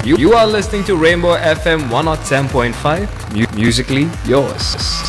You, you are listening to Rainbow FM 107.5, mu- musically yours.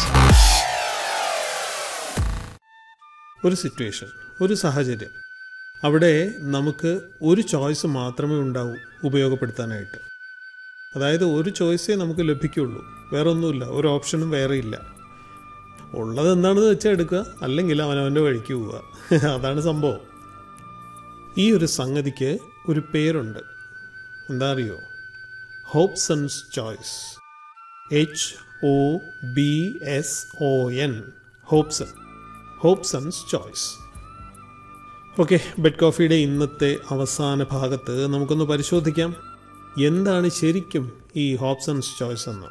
ഒരു situation ഒരു സാഹചര്യം അവിടെ നമുക്ക് ഒരു ചോയ്സ് മാത്രമേ ഉണ്ടാവൂ ഉപയോഗപ്പെടുത്താനായിട്ട് അതായത് ഒരു ചോയ്സേ നമുക്ക് ലഭിക്കുള്ളൂ വേറെ ഒന്നുമില്ല ഒരു ഓപ്ഷനും വേറെ ഇല്ല ഉള്ളത് എന്താണെന്ന് വെച്ചാൽ എടുക്കുക അല്ലെങ്കിൽ അവനവൻ്റെ വഴിക്ക് പോവുക അതാണ് സംഭവം ഈ ഒരു സംഗതിക്ക് ഒരു പേരുണ്ട് എന്താ അറിയോ Hopsons choice H O B S O N Hopson Hopsons choice okay bed കോഫിയുടെ ഇന്നത്തെ അവസാന ഭാഗത്ത് നമുക്കൊന്ന് പരിശോധിക്കാം എന്താണ് ശരിക്കും ഈ ഹോപ്സൺസ് ചോയ്സ് എന്ന്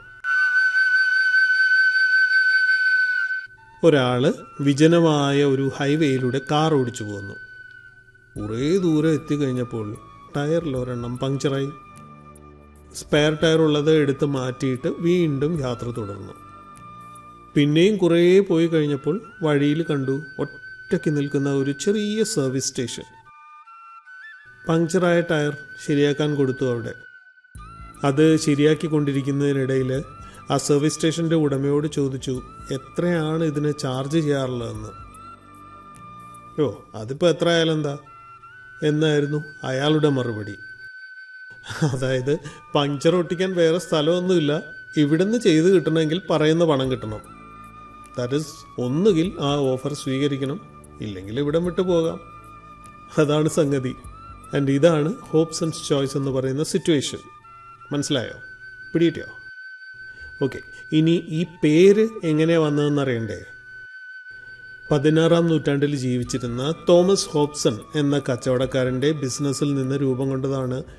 ഒരാള് വിജനമായ ഒരു ഹൈവേയിലൂടെ കാർ ഓടിച്ചു പോകുന്നു കുറേ ദൂരം എത്തിക്കഴിഞ്ഞപ്പോൾ ടയറിൽ ഒരെണ്ണം പങ്ക്ചറായി സ്പെയർ ടയർ ഉള്ളത് എടുത്ത് മാറ്റിയിട്ട് വീണ്ടും യാത്ര തുടർന്നു പിന്നെയും കുറേ പോയി കഴിഞ്ഞപ്പോൾ വഴിയിൽ കണ്ടു ഒറ്റയ്ക്ക് നിൽക്കുന്ന ഒരു ചെറിയ സർവീസ് സ്റ്റേഷൻ പങ്ക്ചറായ ടയർ ശരിയാക്കാൻ കൊടുത്തു അവിടെ അത് ശരിയാക്കിക്കൊണ്ടിരിക്കുന്നതിനിടയിൽ ആ സർവീസ് സ്റ്റേഷൻ്റെ ഉടമയോട് ചോദിച്ചു എത്രയാണ് ഇതിന് ചാർജ് ചെയ്യാറുള്ളതെന്ന് ഓ അതിപ്പോൾ എത്ര ആയാലും എന്താ എന്നായിരുന്നു അയാളുടെ മറുപടി അതായത് പങ്ക്ചർ ഒട്ടിക്കാൻ വേറെ സ്ഥലമൊന്നുമില്ല ഇവിടുന്ന് ചെയ്ത് കിട്ടണമെങ്കിൽ പറയുന്ന പണം കിട്ടണം ദാറ്റ് ഇസ് ഒന്നുകിൽ ആ ഓഫർ സ്വീകരിക്കണം ഇല്ലെങ്കിൽ ഇവിടം വിട്ടു പോകാം അതാണ് സംഗതി ആൻഡ് ഇതാണ് ഹോപ്സ് ആൻഡ് ചോയ്സ് എന്ന് പറയുന്ന സിറ്റുവേഷൻ മനസ്സിലായോ പിടിയിട്ടോ ഓക്കെ ഇനി ഈ പേര് എങ്ങനെയാണ് വന്നതെന്ന് അറിയണ്ടേ പതിനാറാം നൂറ്റാണ്ടിൽ ജീവിച്ചിരുന്ന തോമസ് ഹോപ്സൺ എന്ന കച്ചവടക്കാരൻ്റെ ബിസിനസ്സിൽ നിന്ന് രൂപം കൊണ്ടതാണ്